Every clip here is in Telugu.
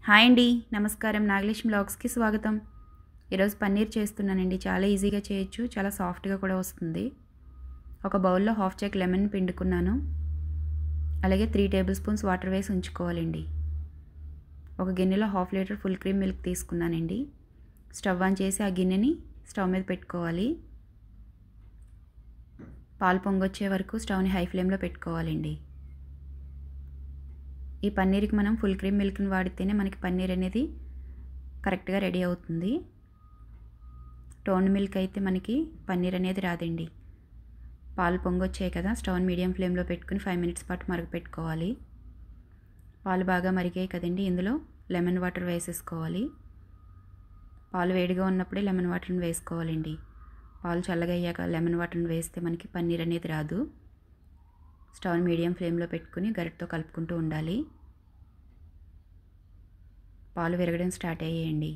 హాయ్ అండి నమస్కారం నాగలక్ష్మి బ్లాగ్స్కి స్వాగతం ఈరోజు పన్నీర్ చేస్తున్నానండి చాలా ఈజీగా చేయొచ్చు చాలా సాఫ్ట్గా కూడా వస్తుంది ఒక బౌల్లో హాఫ్ చెక్ లెమన్ పిండుకున్నాను అలాగే త్రీ టేబుల్ స్పూన్స్ వాటర్ వేసి ఉంచుకోవాలండి ఒక గిన్నెలో half litre full cream milk తీసుకున్నానండి స్టవ్ ఆన్ చేసి ఆ గిన్నెని స్టవ్ మీద పెట్టుకోవాలి పాలు పొంగొచ్చే వరకు స్టవ్ని హై ఫ్లేమ్లో పెట్టుకోవాలండి ఈ పన్నీర్కి మనం ఫుల్ క్రీమ్ మిల్క్ని వాడితేనే మనకి పన్నీర్ అనేది కరెక్ట్గా రెడీ అవుతుంది టోన్ మిల్క్ అయితే మనకి పన్నీర్ అనేది రాదండి పాలు పొంగొచ్చాయి కదా స్టవ్ మీడియం ఫ్లేమ్లో పెట్టుకుని ఫైవ్ మినిట్స్ పాటు మరగపెట్టుకోవాలి పాలు బాగా మరిగాయి కదండి ఇందులో లెమన్ వాటర్ వేసేసుకోవాలి పాలు వేడిగా ఉన్నప్పుడే లెమన్ వాటర్ని వేసుకోవాలండి పాలు చల్లగా అయ్యాక లెమన్ వాటర్ని వేస్తే మనకి పన్నీర్ అనేది రాదు స్టవ్ మీడియం ఫ్లేమ్లో పెట్టుకుని గరిటతో కలుపుకుంటూ ఉండాలి పాలు విరగడం స్టార్ట్ అయ్యాయండి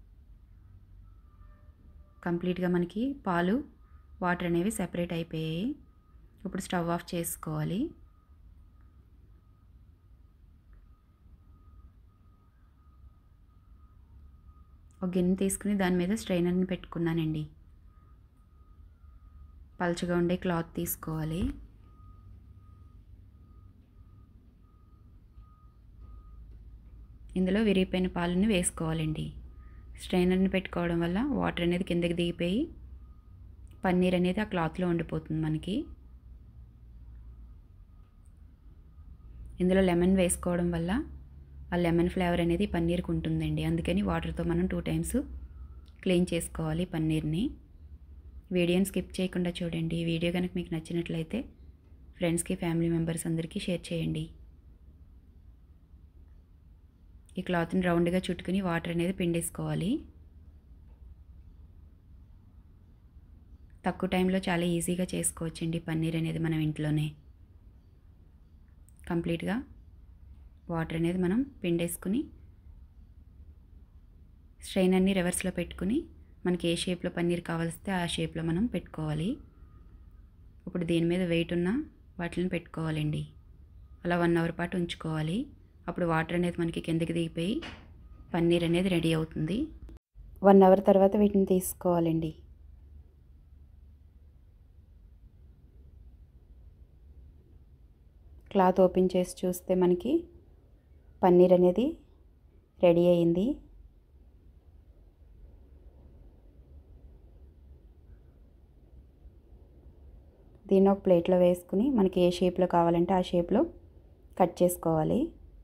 కంప్లీట్గా మనకి పాలు వాటర్ అనేవి సెపరేట్ అయిపోయాయి ఇప్పుడు స్టవ్ ఆఫ్ చేసుకోవాలి ఒక గిన్నె తీసుకుని దాని మీద స్ట్రైనర్ని పెట్టుకున్నానండి పల్చగా ఉండే క్లాత్ తీసుకోవాలి ఇందులో విరిగిపోయిన పాలను వేసుకోవాలండి స్ట్రైనర్ని పెట్టుకోవడం వల్ల వాటర్ అనేది కిందకి దిగిపోయి పన్నీర్ అనేది ఆ క్లాత్లో ఉండిపోతుంది మనకి ఇందులో లెమన్ వేసుకోవడం వల్ల ఆ లెమన్ ఫ్లేవర్ అనేది పన్నీర్కి ఉంటుందండి అందుకని వాటర్తో మనం టూ టైమ్స్ క్లీన్ చేసుకోవాలి పన్నీర్ని వీడియోని స్కిప్ చేయకుండా చూడండి ఈ వీడియో కనుక మీకు నచ్చినట్లయితే ఫ్రెండ్స్కి ఫ్యామిలీ మెంబర్స్ అందరికీ షేర్ చేయండి ఈ క్లాత్ని రౌండ్గా చుట్టుకుని వాటర్ అనేది పిండేసుకోవాలి తక్కువ టైంలో చాలా ఈజీగా చేసుకోవచ్చండి పన్నీర్ అనేది మనం ఇంట్లోనే కంప్లీట్గా వాటర్ అనేది మనం పిండేసుకుని స్ట్రైనర్ని రివర్స్లో పెట్టుకుని మనకి ఏ షేప్లో పన్నీర్ కావాల్స్తే ఆ షేప్లో మనం పెట్టుకోవాలి ఇప్పుడు దీని మీద వెయిట్ ఉన్న వాటిని పెట్టుకోవాలండి అలా వన్ అవర్ పాటు ఉంచుకోవాలి అప్పుడు వాటర్ అనేది మనకి కిందకి దిగిపోయి పన్నీర్ అనేది రెడీ అవుతుంది వన్ అవర్ తర్వాత వీటిని తీసుకోవాలండి క్లాత్ ఓపెన్ చేసి చూస్తే మనకి పన్నీర్ అనేది రెడీ అయింది దీన్ని ఒక ప్లేట్లో వేసుకుని మనకి ఏ షేప్లో కావాలంటే ఆ షేప్లో కట్ చేసుకోవాలి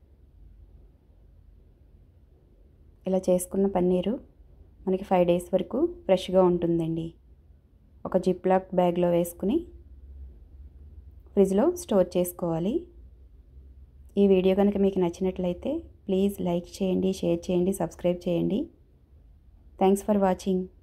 ఇలా చేసుకున్న పన్నీరు మనకి ఫైవ్ డేస్ వరకు ఫ్రెష్గా ఉంటుందండి ఒక జిప్ లాక్ బ్యాగ్లో వేసుకుని ఫ్రిడ్జ్లో స్టోర్ చేసుకోవాలి ఈ వీడియో కనుక మీకు నచ్చినట్లయితే ప్లీజ్ లైక్ చేయండి షేర్ చేయండి సబ్స్క్రైబ్ చేయండి థ్యాంక్స్ ఫర్ వాచింగ్